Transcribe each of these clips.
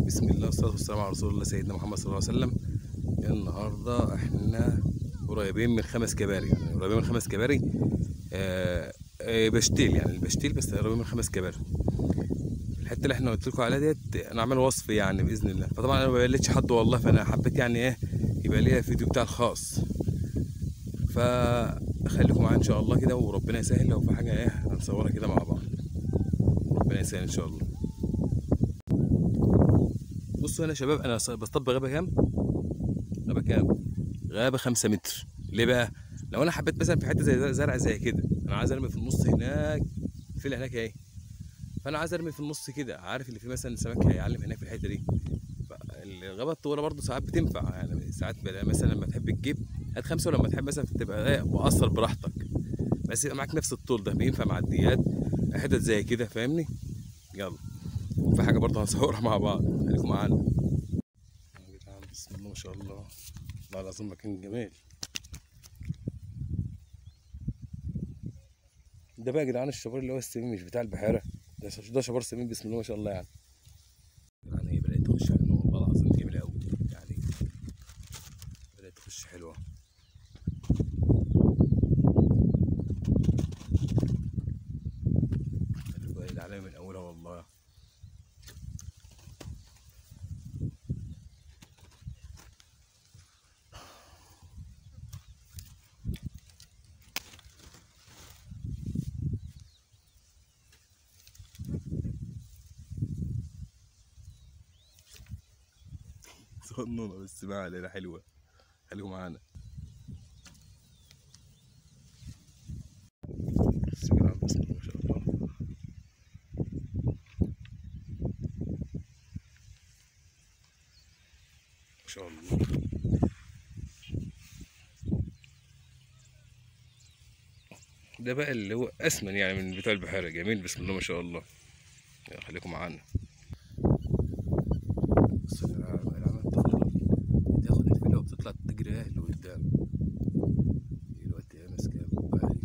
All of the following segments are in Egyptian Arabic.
بسم الله والصلاة والسلام على رسول الله سيدنا محمد صلى الله عليه وسلم النهاردة احنا قريبين من خمس كباري يعني قريبين من خمس كباري آه آه بشتيل يعني البشتيل بس قريبين من خمس كباري الحتة اللي احنا قلت لكم عليها ديت انا عامل وصف يعني بإذن الله فطبعا انا ما بقلدش حد والله فانا حبيت يعني ايه يبقى ليها فيديو بتاع الخاص فخليكم معايا ان شاء الله كده وربنا يسهل لو في حاجة ايه هنصورها كده مع بعض ربنا يسهل ان شاء الله بصوا هنا يا شباب انا بصطاد غابه كام غابه كام غابه خمسة متر ليه بقى لو انا حبيت مثلا في حته زي زرع زي كده انا عايز ارمي في النص هناك في اللي هناك اهي فانا عايز ارمي في النص كده عارف اللي فيه مثلا سمك هيعلم هناك في الحته دي الغابه الطويله برضه ساعات بتنفع يعني ساعات مثلا لما تحب تجيب هات خمسه ولما تحب مثلا تبقى ايه مقصر براحتك بس يبقى معاك نفس الطول ده بينفع مع الديات حتت زي كده فاهمني يلا وفي حاجه برضه هنصورها مع بعض خليكم معانا يا جدعان بسم الله ما شاء الله والله العظيم مكان جميل ده بقى يا جدعان الشبار اللي هو السمين مش بتاع البحيره ده ده شبار سمين بسم الله ما شاء الله يعني يعني بدات تخش على النور والله العظيم جميله قوي يعني بدات تخش حلوه العلامه من اولها والله صنونة بس ما علينا حلوة خليكم معانا بسم الله بسم الله ما شاء الله ما شاء الله ده بقى اللي هو اسمن يعني من بتاع البحيرة جميل بسم الله ما شاء الله يلا خليكم معانا بص العلامة العلامة تاخد تاخد الفيلة وبتطلع تجري ايه لقدام دلوقتي هي ماسكة بقى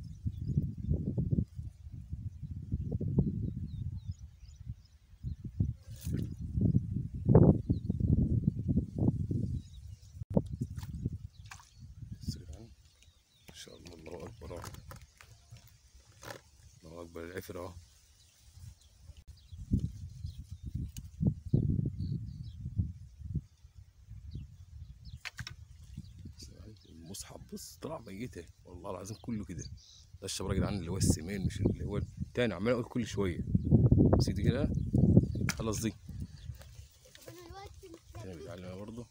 ما شاء الله الله اكبر اهو الله اكبر العفر اهو المصحف بص طلع ميته والله العظيم كله كده ده الشباب يا جدعان اللي هو السمين مش اللي هو التاني عمال اقول كل شويه سيدي كده خلص دي انا بتعلم برضه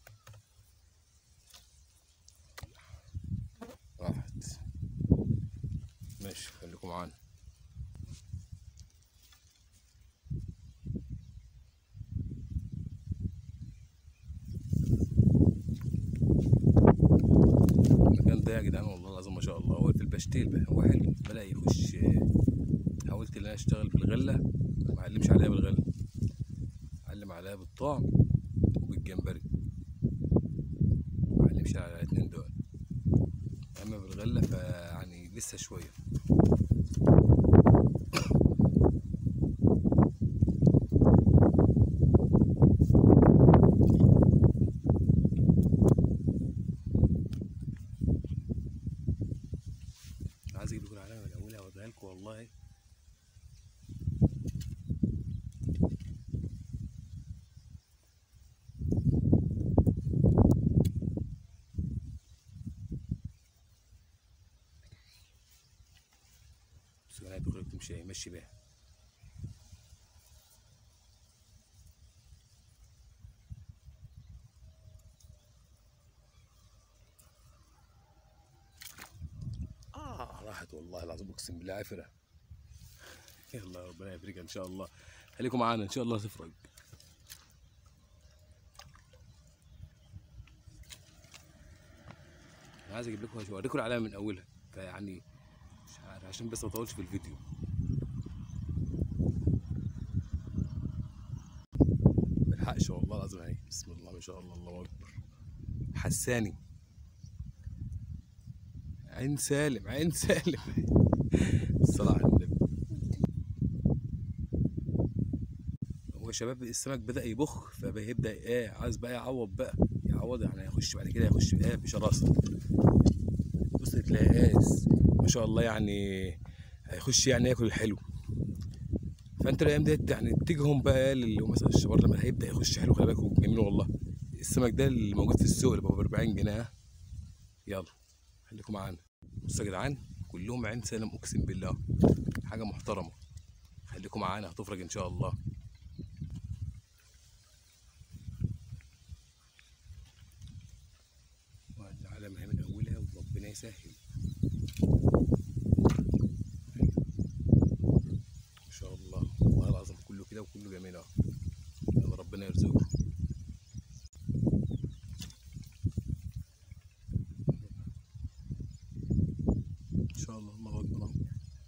راحت ماشي خليكم معانا المكان ده يا جدعان والله العظيم ما شاء الله هو في البشتيل بقى هو حلو بدأ يخش حاولت ان انا اشتغل بالغله ما علمش عليها بالغله علم عليها بالطعم وبالجمبري ما علمش على الاتنين دول اما بالغله فيعني لسه شويه عايز اجيب لكم العلامه من اولها واوريها لكم والله بس انا بيقول لك تمشي مشي بيها اه راحت والله العظيم اقسم بالله عفره يلا ربنا يفرجها ان شاء الله خليكم معانا ان شاء الله تفرج انا عايز اجيب لكم اوريكم العلامه من اولها فيعني مش عارف عشان بس ما اطولش في الفيديو ملحقش والله العظيم اهي بسم الله ما شاء الله الله اكبر حساني عين سالم عين سالم الصلاة على النبي وشباب السمك بدا يبخ فبيبدا ايه عايز بقى يعوض بقى يعوض يعني هيخش بعد كده يخش ايه بشراسه بص تلاقي قاس ما شاء الله يعني هيخش يعني ياكل الحلو فانت الايام ديت يعني اتجههم بقى اللي هو مثلا الشباب لما هيبدا يخش حلو خلي بالكم جميل والله السمك ده اللي موجود في السوق اللي ب 40 جنيه يلا خليكم معانا بصوا يا جدعان كلهم عين سالم اقسم بالله حاجه محترمه خليكم معانا هتفرج ان شاء الله والعالم هي من اولها وربنا يسهل ما شاء الله والله العظيم كله كده وكله جميل اهو يلا ربنا يرزقكم ان شاء الله الله اكبر أهو.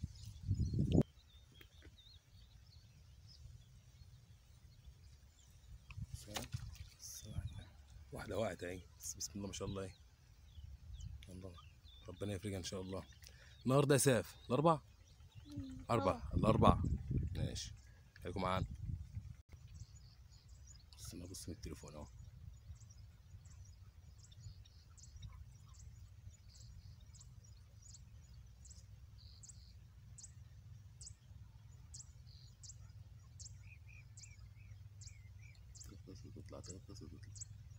واحدة وقعت اهي بس بسم الله ما شاء الله اهي الله ربنا يفرجها ان شاء الله النهارده ساف الاربع اربع الاربع ماشي خليكم معانا بس انا ابص من التليفون اهو تغطس وتطلع تغطس وتطلع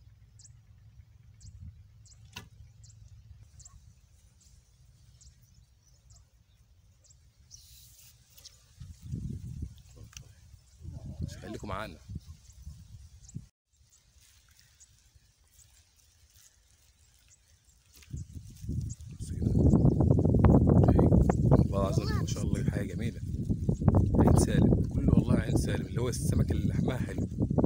خليكم معانا بص كده. أهي. والله العظيم ما شاء الله حاجه جميله عين سالم كله والله عين سالم اللي هو السمك اللي لحمها حلو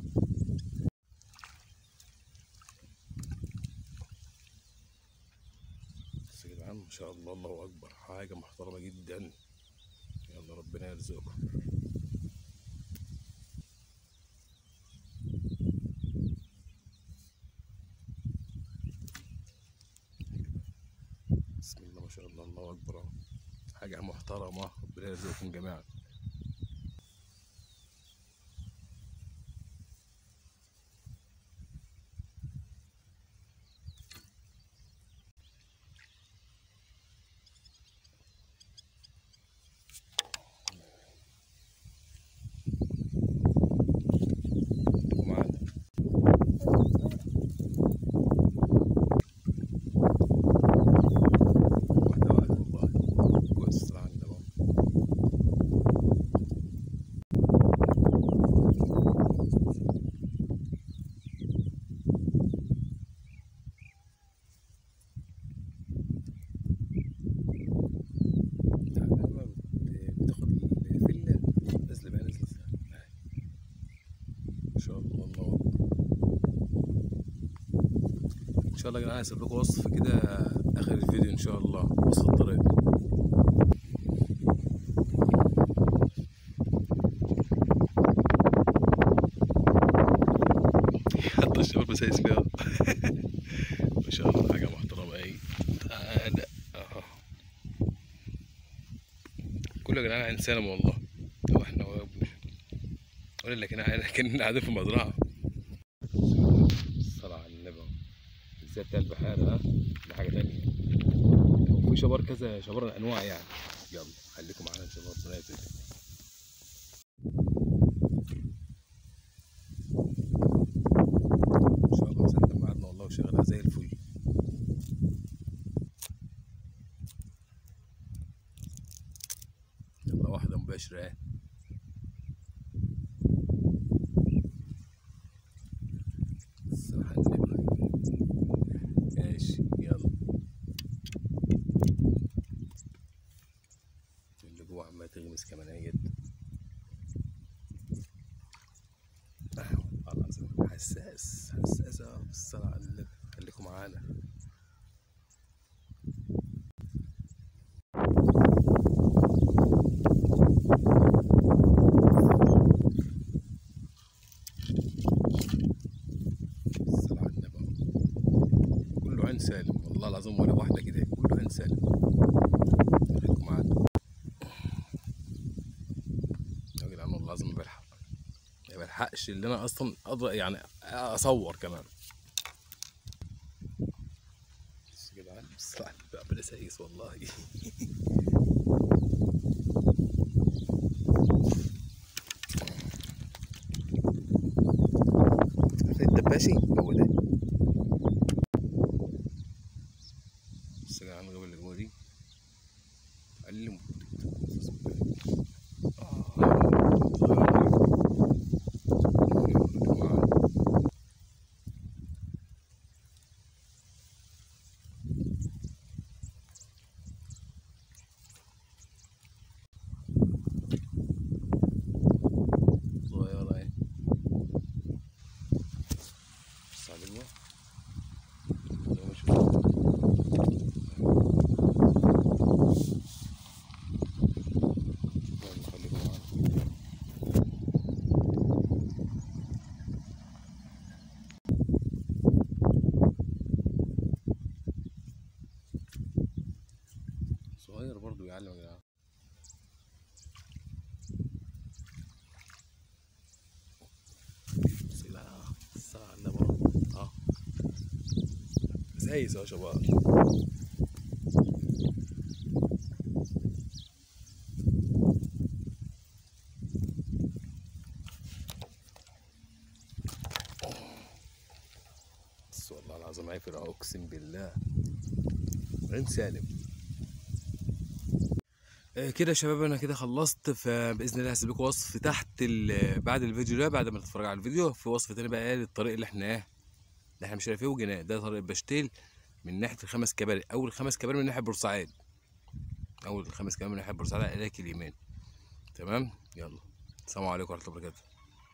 بس يا جدعان ما شاء الله الله اكبر حاجه محترمه جدا يلا ربنا يرزقكم بسم الله ما شاء الله الله اكبر أهو. حاجه محترمه ربنا يرزقكم جميعا خليكم معانا واحدة واحدة والله كويس الصراحة عندنا بقى. يعني بقى بت- بتاخد الفلة نازلة بقى نازلة أهي. ما شاء الله الله أكبر ان شاء الله يا جدعان هسيب لكم وصف كده اخر الفيديو ان شاء الله وصف الطريق حتى الشباب مسايس فيها ما شاء الله حاجه محترمه اهي تعالى اهو كله يا جدعان عين سالم والله هو احنا هو ولا لكن كنا قاعدين في مزرعه الصلاة على النبي ازاي بتاع البحار ها ده حاجة تانية وفي شبار كذا شبار أنواع يعني يلا خليكم معانا إن شاء الله ربنا يفرج إن شاء الله مسلم ميعادنا والله وشغالها زي الفل يلا واحدة مباشرة اهي الصراحة النبي ماشي يلا اللي جوه عمال تغمس كمان اهي جد والله العظيم حساس حساس اه بالصلاة على النبي خليكم معانا الصلاة على النبي كله عين سالم والله العظيم ولا واحدة كده كله عين سالم خليكم معانا يا جدعان والله العظيم بلحق يا بلحق بلحقش اللي انا اصلا أضر يعني اصور كمان بس يا جدعان بصراحه بقى بلا سايس والله عارف الدباسي هو ده بس يا جدعان الغابه اللي جوه دي علم صغيرة اهي بص على جوه زي ما شفت يلا خليكم معانا صغير برضو يعلم يا جدعان بس لا الساعة عندنا برضه اه سايس يا شباب بس والله العظيم عفرة اقسم بالله عين سالم آه، كده يا شباب انا كده خلصت فباذن الله هسيب لكم وصف تحت ال- بعد الفيديو ده بعد ما تتفرجوا على الفيديو في وصف تاني بقى ايه للطريق اللي احنا ايه اللي احنا مش فيه وجناه ده طريق بشتيل من ناحيه الخمس كباري اول خمس كباري من ناحيه بورسعيد اول خمس كباري من ناحيه بورسعيد على ايدك اليمين تمام يلا السلام عليكم ورحمه الله وبركاته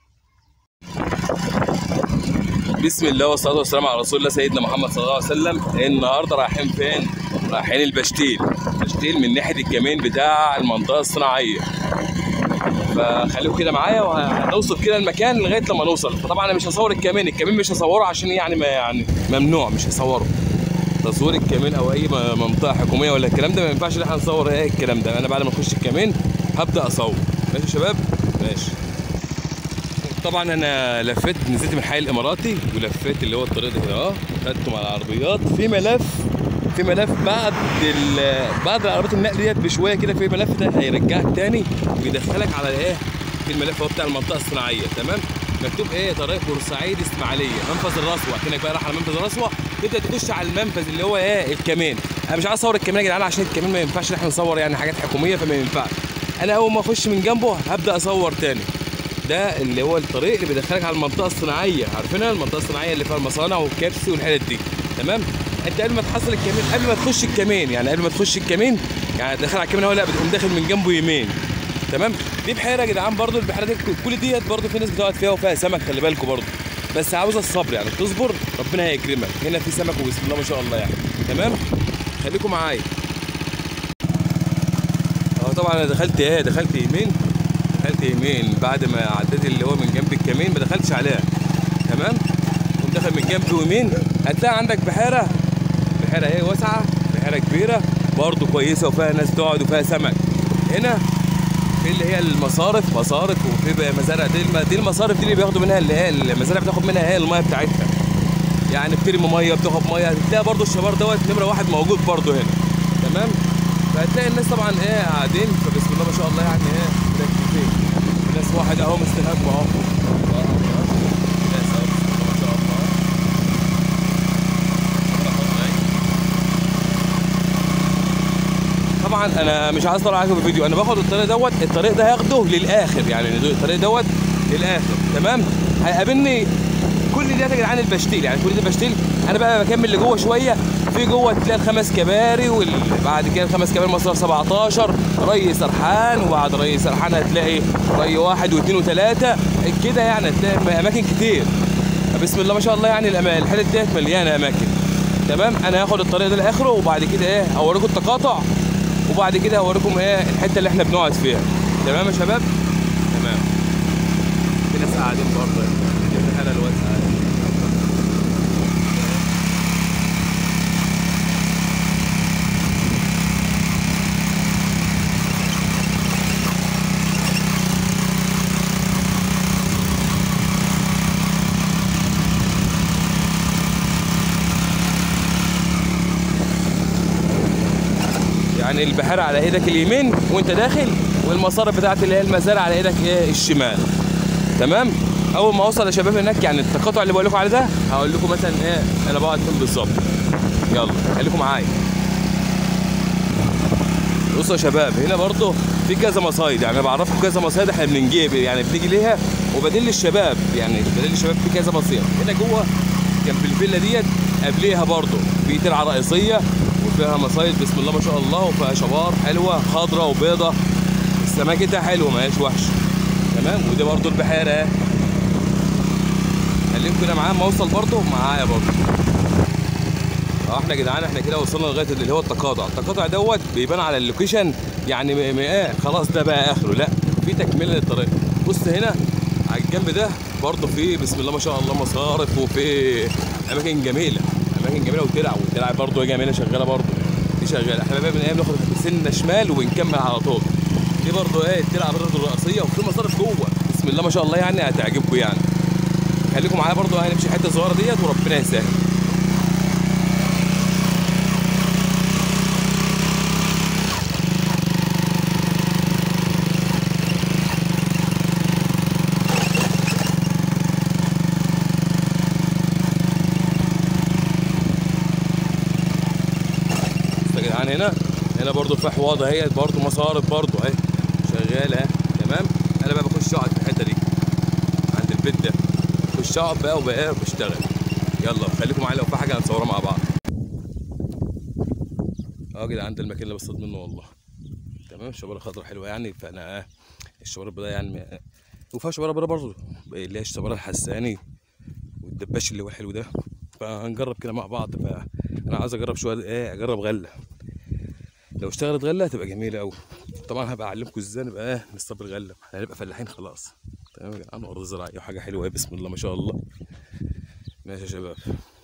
بسم الله والصلاه والسلام على رسول الله سيدنا محمد صلى الله عليه وسلم النهارده رايحين فين رايحين البشتيل بشتيل من ناحيه الكمين بتاع المنطقه الصناعيه فخليكم كده معايا وهنوصل كده المكان لغايه لما نوصل فطبعا انا مش هصور الكمين الكمين مش هصوره عشان يعني ما يعني ممنوع مش هصوره تصوير الكمين او اي م- منطقه حكوميه ولا الكلام ده ما ينفعش ان احنا نصور ايه الكلام ده انا بعد ما اخش الكمين هبدا اصور ماشي يا شباب ماشي طبعا انا لفيت نزلت من حي الاماراتي ولفيت اللي هو الطريق ده كده اه خدته مع العربيات في ملف في ملف بعد ال بعد العربيات النقل ديت بشويه كده في ملف ده هيرجعك تاني ويدخلك على ايه في الملف هو بتاع المنطقه الصناعيه تمام مكتوب ايه طريق بورسعيد اسماعيليه منفذ الرسوه كانك بقى رايح على منفذ الرسوه تبدا تخش على المنفذ اللي هو ايه الكمين انا مش عايز اصور الكمين يا جدعان عشان الكمين ما ينفعش ان احنا نصور يعني حاجات حكوميه فما ينفعش انا اول ما اخش من جنبه هبدا اصور تاني ده اللي هو الطريق اللي بيدخلك على المنطقه الصناعيه عارفينها المنطقه الصناعيه اللي فيها المصانع والكبسي والحتت دي تمام انت قبل ما تحصل الكمين قبل ما تخش الكمين يعني قبل ما تخش الكمين يعني داخل على الكمين هو لا بتقوم داخل من جنبه يمين تمام دي بحيره يا جدعان برضو البحيره دي كل ديت برضو في ناس بتقعد فيها وفيها سمك خلي بالكم برضو بس عاوزه الصبر يعني تصبر ربنا هيكرمك هنا في سمك وبسم الله ما شاء الله يعني تمام خليكم معايا اه طبعا انا دخلت ايه دخلت يمين دخلت يمين بعد ما عديت اللي هو من جنب الكمين ما دخلتش عليها تمام قمت داخل من جنب يمين هتلاقي عندك بحيره بحيره ايه واسعه بحيره كبيره برضه كويسه وفيها ناس تقعد وفيها سمك هنا في اللي هي المصارف مصارف وفي بقى مزارع دي الم- دي المصارف دي اللي بياخدوا منها اللي هي المزارع بتاخد منها هي الميه بتاعتها يعني بترمي ميه بتاخد ميه هتلاقي برضه الشبار دوت نمره واحد موجود برضه هنا تمام فهتلاقي الناس طبعا ايه قاعدين فبسم الله ما شاء الله يعني ايه مركزين ناس واحد اهو مستهاجم اهو الله أكبر. ناس اهو بسم الله ما شاء الله طبعا انا مش عايز اطلع عليكم في الفيديو انا باخد الطريق دوت الطريق ده هاخده للاخر يعني الطريق دوت للاخر تمام هيقابلني كل دي يا جدعان البشتيل يعني كل ده بشتيل انا بقى بكمل لجوه شويه في جوه تلاقي الخمس كباري وبعد كده الخمس كباري مصر 17 ري سرحان وبعد ري سرحان هتلاقي ري واحد واثنين وثلاثه كده يعني هتلاقي اماكن كتير بسم الله ما شاء الله يعني الأما- الحتت ديت مليانه اماكن تمام انا هاخد الطريق ده لاخره وبعد كده ايه اوريكم التقاطع وبعد كده هوريكم ايه الحته اللي احنا بنقعد فيها تمام يا شباب تمام في ناس قاعدين برضه دي الحاله الواسعه البحيره على ايدك اليمين وانت داخل والمصارف بتاعت اللي هي المزارع على ايدك ايه الشمال تمام اول ما اوصل يا شباب هناك يعني التقاطع اللي بقول لكم عليه ده هقول لكم مثلا ايه انا بقعد فين بالظبط يلا خليكم معايا بصوا يا شباب هنا برضه في كذا مصايد يعني بعرفكم كذا مصايد احنا بنجيب يعني بنيجي ليها وبدل للشباب يعني بدل للشباب في كذا مصيد هنا جوه جنب الفيلا ديت قبليها برضه في ترعه رئيسيه وفيها مصايد بسم الله ما شاء الله وفيها شبار حلوه خضراء وبيضه السماكه ده حلوه ما هيش وحش تمام ودي برضه البحيره اهي خليكم كده معايا ما اوصل برضه معايا برضه اه احنا يا جدعان احنا كده وصلنا لغايه اللي هو التقاطع التقاطع دوت بيبان على اللوكيشن يعني م- م- ايه خلاص ده بقى اخره لا في تكمله للطريق بص هنا على الجنب ده برضه في بسم الله ما شاء الله مصارف وفي اماكن جميله اماكن جميله وترع والترع برضه جميله شغاله برضه دي شغاله احنا بقى من ايام ناخد سنه شمال وبنكمل على طول دي برضه ايه الترعه برضه الرئيسيه وفي مصارف جوه بسم الله ما شاء الله يعني هتعجبكم يعني خليكم معايا برضه هنمشي حته صغيره ديت وربنا يسهل بصوا يا جدعان هنا هنا برضو في حواضه اهي برضو مصارف برضو اهي شغاله اهي تمام انا بقى بخش اقعد في الحته دي عند البيت ده بخش اقعد بقى وبقى إيه بشتغل يلا خليكم معايا لو في حاجه هنصورها مع بعض اه يا جدعان ده المكان اللي بصطاد منه والله تمام الشباره خضرا حلوه يعني فانا اه الشباره البيضاء يعني آه، وفيها شباره بيضاء برضه اللي هي الشباره الحساني والدباش اللي هو الحلو ده فهنجرب كده مع بعض فانا عايز اجرب شويه ايه اجرب غله لو اشتغلت غله هتبقى جميله قوي طبعا هبقى اعلمكم ازاي نبقى ايه نصطاد الغله احنا هنبقى فلاحين خلاص تمام يا جدعان ارض زراعيه وحاجه حلوه إيه، بسم الله ما شاء الله ماشي يا شباب